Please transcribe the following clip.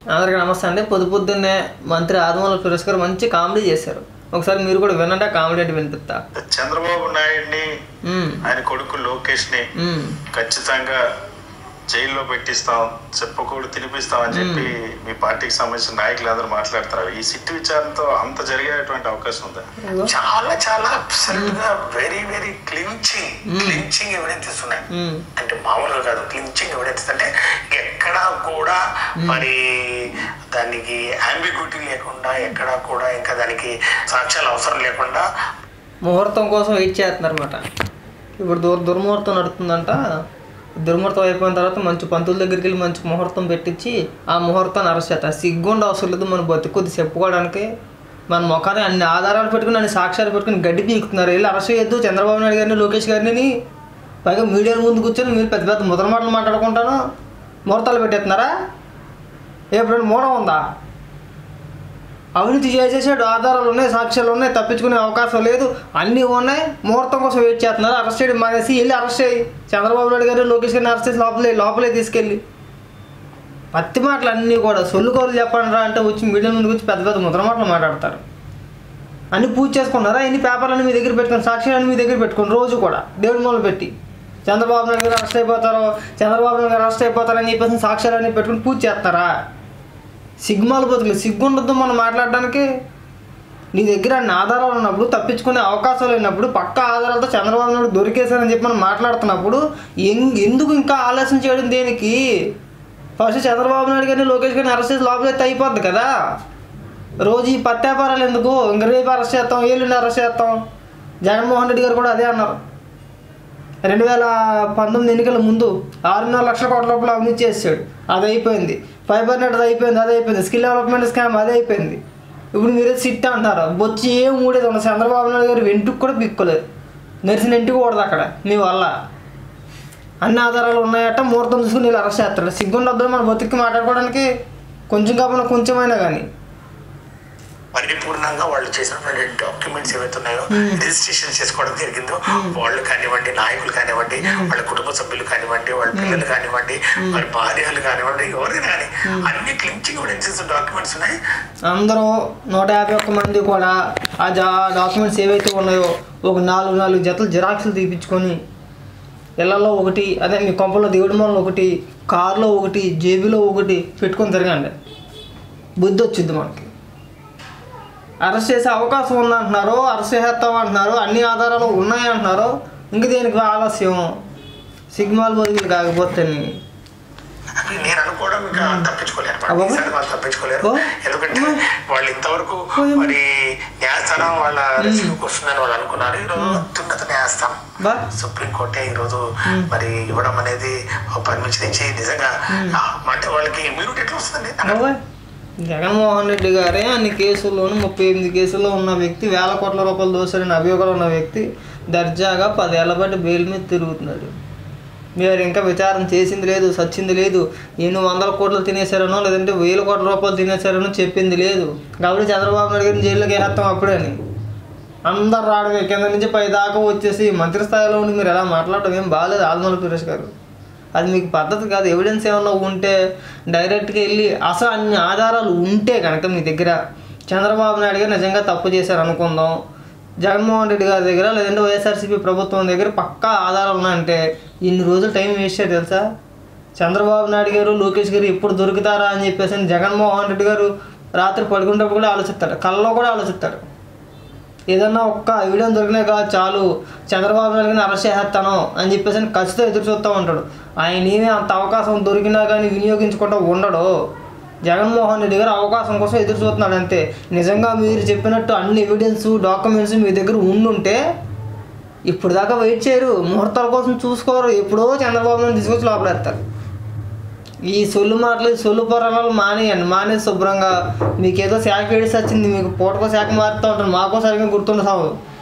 అందరికీ నమస్తే అండి పొద్దు పొద్దున్నే మంత్రి ఆదిమూల సురేష్ గారు మంచి కామెడీ చేశారు ఒకసారి మీరు కూడా వినండి ఆ కామెడీ అంటే వినిపిస్తా చంద్రబాబు నాయుడిని ఉమ్, ఆయన కొడుకు లోకేష్ ని ఉమ్, ఖచ్చితంగా జైల్లో పెట్టిస్తాం చెప్పకూడదు తినిపిస్తాం అని చెప్పి మీ పార్టీకి సంబంధించిన నాయకులు అందరూ మాట్లాడతారు ఈ సిట్టు విచారణతో అంత జరిగేటువంటి అవకాశం ఉందా ఇదిగో. చాలా చాలా అబ్సల్యూట్ గా very very clinching clinching evidences ఉన్నాయి ఉమ్, అంటే మామూలుగా కాదు క్లించింగ్ ఎవిడెన్స్ అంటే ఎక్కడా కూడా మరి దానికి అంబిగ్యూటీ లేకుండా ఎక్కడా కూడా ఇంకా దానికి సాక్ష్యాలు అవసరం లేకుండా ముహూర్తం కోసం వెయిట్ చేస్తున్నారు అనమాట ఇప్పుడు దుర్ దుర్ముహూర్తం నడుతుందంట దుర్ముహూర్తం అయిపోయిన తర్వాత మంచి పంతుల దగ్గరికి వెళ్ళి మంచి ముహూర్తం పెట్టించి ఆ ముహూర్తాన్ని అరెస్ట్ చేస్తారు సిగ్గుండ అవసరం లేదు మన బతుకుద్ది చెప్పుకోవడానికి మన ముఖాన్ని అన్ని ఆధారాలు పెట్టుకుని అన్ని సాక్ష్యాలు పెట్టుకుని గడ్డి పీకుతున్నారు వెళ్ళి అరెస్ట్ చేయొద్దు చంద్రబాబు నాయుడు గారిని లోకేష్ గారిని పైగా మీడియా ముందు కూర్చొని మీరు పెద్ద పెద్ద ముద్ర మాటలు మాట్లాడుకుంటాను ముహూర్తాలు పెట్టేస్తున్నారా ఎప్పుడైనా మూడం ఉందా అవినీతి చేసేసాడు ఆధారాలు ఉన్నాయి సాక్ష్యాలు ఉన్నాయి తప్పించుకునే అవకాశం లేదు అన్నీ ఉన్నాయి ముహూర్తం కోసం వెయిట్ చేస్తున్నారు అరెస్ట్ చేయడం మానేసి వెళ్ళి అరెస్ట్ చేయి చంద్రబాబు నాయుడు గారు లోకేష్ గారిని అరెస్ట్ చేసి లోపలే లోపలే తీసుకెళ్ళి పత్తి మాటలు అన్నీ కూడా సొల్లు కౌలు చెప్పండి రా అంటే వచ్చి మీడియా ముందుకు వచ్చి పెద్ద పెద్ద ముద్ర మాటలు మాట్లాడతారు అన్ని పూజ చేసుకున్నారా ఇన్ని పేపర్లన్నీ మీ దగ్గర పెట్టుకొని సాక్ష్యాలన్నీ మీ దగ్గర పెట్టుకొని రోజు కూడా దేవుడి మూల పెట్టి చంద్రబాబు నాయుడు గారు అరెస్ట్ అయిపోతారు చంద్రబాబు నాయుడు గారు అరెస్ట్ అయిపోతారని చెప్పేసి సాక్ష్యాలన్నీ పెట్టుకుని పూజ చేస్తారా సిగ్మాలు బతుకులు సిగ్గుండద్దు మనం మాట్లాడడానికి నీ దగ్గర అన్ని ఆధారాలు ఉన్నప్పుడు తప్పించుకునే అవకాశాలు లేనప్పుడు పక్క ఆధారాలతో చంద్రబాబు నాయుడు దొరికేశారని చెప్పి మనం మాట్లాడుతున్నప్పుడు ఎం- ఎందుకు ఇంకా ఆలోచన చేయడం దేనికి ఫస్ట్ చంద్రబాబు నాయుడు గారిని లోకేష్ గారిని అరెస్ట్ చేసి లోపలైతే అయిపోద్ది కదా రోజు ఈ పత్యాపారాలు ఎందుకు ఇంక రేపు అరెస్ట్ చేస్తాం ఏళ్ళుండి అరెస్ట్ చేస్తాం జగన్మోహన్ రెడ్డి గారు కూడా అదే అన్నారు రెండు వేల పంతొమ్మిది ఎన్నికల ముందు ఆరున్నర లక్షల కోట్ల రూపాయలు అవినీతి చేసాడు అది అయిపోయింది ఫైబర్ నెట్ అది అయిపోయింది అది అయిపోయింది స్కిల్ డెవలప్మెంట్ స్కామ్ అది అయిపోయింది ఇప్పుడు మీరే సిట్ అంటారు బొచ్చి ఏం ఊడేది ఉన్న చంద్రబాబు నాయుడు గారు వెంటుకు కూడా పిక్కోలేదు నెరిసిన ఇంటికి కూడదు అక్కడ మీ వల్ల అన్ని ఆధారాలు ఉన్నాయట ముహూర్తం చూసుకుని వీళ్ళు అరెస్ట్ చేస్తారు సిగ్గుండొద్దు మన బతికి మాట్లాడుకోవడానికి కొంచెం కాకుండా కొంచెమైనా కానీ పరిపూర్ణంగా వాళ్ళు చేసినటువంటి డాక్యుమెంట్స్ ఏవైతే ఉన్నాయో రిజిస్ట్రేషన్ చేసుకోవడం జరిగిందో వాళ్ళు కానివ్వండి నాయకులు కానివ్వండి వాళ్ళ కుటుంబ సభ్యులు కానివ్వండి వాళ్ళ పిల్లలు కానివ్వండి వాళ్ళ భార్యలు కానివ్వండి ఎవరైనా కానీ అన్ని క్లించింగ్ ఎవిడెన్సెస్ డాక్యుమెంట్స్ ఉన్నాయి అందరూ నూట యాభై ఒక్క మంది కూడా ఆ జా డాక్యుమెంట్స్ ఏవైతే ఉన్నాయో ఒక నాలుగు నాలుగు జతలు జిరాక్స్లు తీపించుకొని ఇళ్లలో ఒకటి అదే మీ కొంపలో దేవుడి మూలలో ఒకటి కారులో ఒకటి జేబులో ఒకటి పెట్టుకొని తిరగండి బుద్ధి వచ్చింది మనకి అరెస్ట్ చేసే అవకాశం ఉందంటున్నారు అరెస్ట్ చేస్తాం అంటున్నారు అన్ని ఆధారాలు ఉన్నాయి అంటున్నారు ఇంక దేనికి ఆలస్యం సిగ్మాల్ బదులు కాకపోతే నేను అనుకోవడం ఇంకా తప్పించుకోలేరు అబ్బా. ఈసారి వాళ్ళు తప్పించుకోలేరు ఓ. ఎందుకంటే వాళ్ళు ఇంతవరకు ఓ. మరి న్యాయస్థానం వాళ్ళ రెస్క్యూకి వస్తుందని వాళ్ళు అనుకున్నారు ఈరోజు అత్యున్నత న్యాయస్థానం బా సుప్రీంకోర్టే ఈరోజు మరి ఇవ్వడం అనేది పర్మిషన్ ఇచ్చి నిజంగా ఆ, అంటే వాళ్ళకి ఇమ్యూనిటీ ఎట్లా వస్తుంది బాబాయ్ జగన్మోహన్ రెడ్డి గారే అన్ని కేసుల్లోనూ ముప్పై ఎనిమిది కేసుల్లో ఉన్న వ్యక్తి వేల కోట్ల రూపాయలు దోషాలని అభియోగాలు ఉన్న వ్యక్తి దర్జాగా పదేళ్ల పాటు బెయిల్ మీద తిరుగుతున్నాడు మీరు ఇంకా విచారణ చేసింది లేదు సచ్చింది లేదు ఎన్ని వందల కోట్లు తినేశారనో లేదంటే వేల కోట్ల రూపాయలు తినేశారనో చెప్పింది లేదు కాబట్టి చంద్రబాబు నాయుడు గారిని జైల్లోకి వేస్తాం అప్పుడని అందరు రావడమే కింద నుంచి పై దాకా వచ్చేసి మంత్రి స్థాయిలో ఉండి మీరు ఎలా మాట్లాడటం ఏం బాగాలేదు ఆల్మల సురేష్ గారు అది మీకు పద్ధతి కాదు ఎవిడెన్స్ ఏమన్నా ఉంటే డైరెక్ట్గా వెళ్ళి అసలు అన్ని ఆధారాలు ఉంటే కనుక మీ దగ్గర చంద్రబాబు నాయుడు గారు నిజంగా తప్పు చేశారు అనుకుందాం జగన్మోహన్ రెడ్డి గారి దగ్గర లేదంటే వైఎస్ఆర్సీపీ ప్రభుత్వం దగ్గర పక్కా ఆధారాలు ఉన్నాయంటే ఇన్ని రోజులు టైం వేస్ట్ చేయారు తెలుసా చంద్రబాబు నాయుడు గారు లోకేష్ గారు ఎప్పుడు దొరుకుతారా అని చెప్పేసి అని జగన్మోహన్ రెడ్డి గారు రాత్రి పడుకునేటప్పుడు కూడా ఆలోచిస్తాడు కళ్ళలో కూడా ఆలోచిస్తాడు ఏదన్నా ఒక్క ఎవిడెన్స్ దొరికినా కాదు చాలు చంద్రబాబు నాయుడు గారిని అరెస్ట్ చేసేస్తాను అని చెప్పేసి అని ఖచ్చితంగా ఎదురు చూస్తూ ఉంటాడు ఆయన ఏమీ అంత అవకాశం దొరికినా కానీ వినియోగించకుండా ఉండడు జగన్మోహన్ రెడ్డి గారు అవకాశం కోసం ఎదురు చూస్తున్నాడు అంతే నిజంగా మీరు చెప్పినట్టు అన్ని ఎవిడెన్స్ డాక్యుమెంట్స్ మీ దగ్గర ఉండుంటే ఇప్పుడు దాకా వెయిట్ చేయరు ముహూర్తాల కోసం చూసుకోరు ఎప్పుడో చంద్రబాబు నాయుడు తీసుకొచ్చి లోపలేస్తారు ఈ సొల్లు మాటలు ఈ సొల్లు పొరాలు మానేయండి మానేసి శుభ్రంగా మీకు ఏదో శాఖ ఏడిసి వచ్చింది మీకు పూటకో శాఖ మారుతూ ఉంటారు మాకో సరిగ్గా గుర్తుండసావు